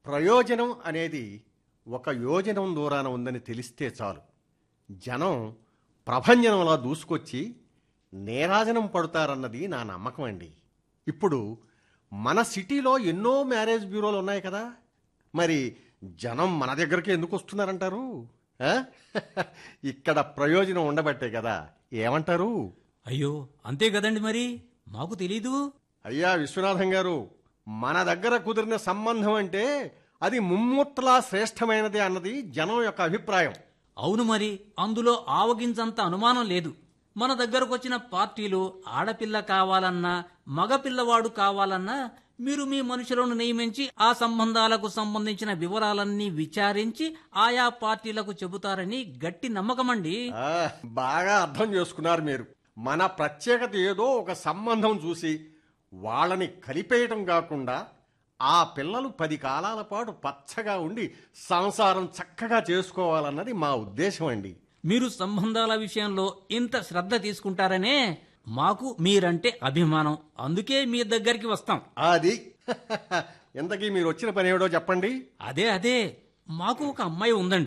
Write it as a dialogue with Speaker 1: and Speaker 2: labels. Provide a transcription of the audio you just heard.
Speaker 1: ప్రయోజనం అనేది ఒక యోజనం దూరాన ఉందని తెలిస్తే చాలు జనం ప్రభంజనంలా దూసుకొచ్చి నేరాజనం పడతారన్నది నా నమ్మకం అండి ఇప్పుడు మన సిటీలో ఎన్నో మ్యారేజ్ బ్యూరోలు ఉన్నాయి కదా మరి జనం మన దగ్గరికి ఎందుకు వస్తున్నారంటారు ఆ? ఇక్కడ ప్రయోజనం ఉండబట్టే కదా ఏమంటారు
Speaker 2: అయ్యో అంతే కదండి మరి మాకు తెలీదు
Speaker 1: అయ్యా విశ్వనాథం గారు మన దగ్గర కుదిరిన సంబంధం అంటే అది ముమ్మూర్తలా శ్రేష్టమైనది అన్నది జనం యొక్క అభిప్రాయం
Speaker 2: అవును మరి అందులో ఆవగించంత అనుమానం లేదు మన దగ్గరకొచ్చిన పార్టీలు ఆడపిల్ల కావాలన్నా మగపిల్లవాడు కావాలన్నా మీరు మీ మనుషులను నియమించి ఆ సంబంధాలకు సంబంధించిన వివరాలన్నీ విచారించి ఆయా పార్టీలకు చెబుతారని గట్టి నమ్మకమండి
Speaker 1: ఆ, బాగా అర్థం చేసుకున్నారు మీరు మన ప్రత్యేకత ఏదో ఒక సంబంధం చూసి వాళ్ళని కలిపేయటం కాకుండా ఆ పిల్లలు పది కాలాల పాటు పచ్చగా ఉండి సంసారం చక్కగా చేసుకోవాలన్నది మా ఉద్దేశం అండి
Speaker 2: మీరు సంబంధాల విషయంలో ఇంత శ్రద్ధ తీసుకుంటారనే మాకు మీరంటే అభిమానం అందుకే మీ దగ్గరికి వస్తాం
Speaker 1: అది ఇంతకీ మీరు వచ్చిన పని ఏమిటో చెప్పండి
Speaker 2: అదే అదే మాకు ఒక అమ్మాయి ఉందండి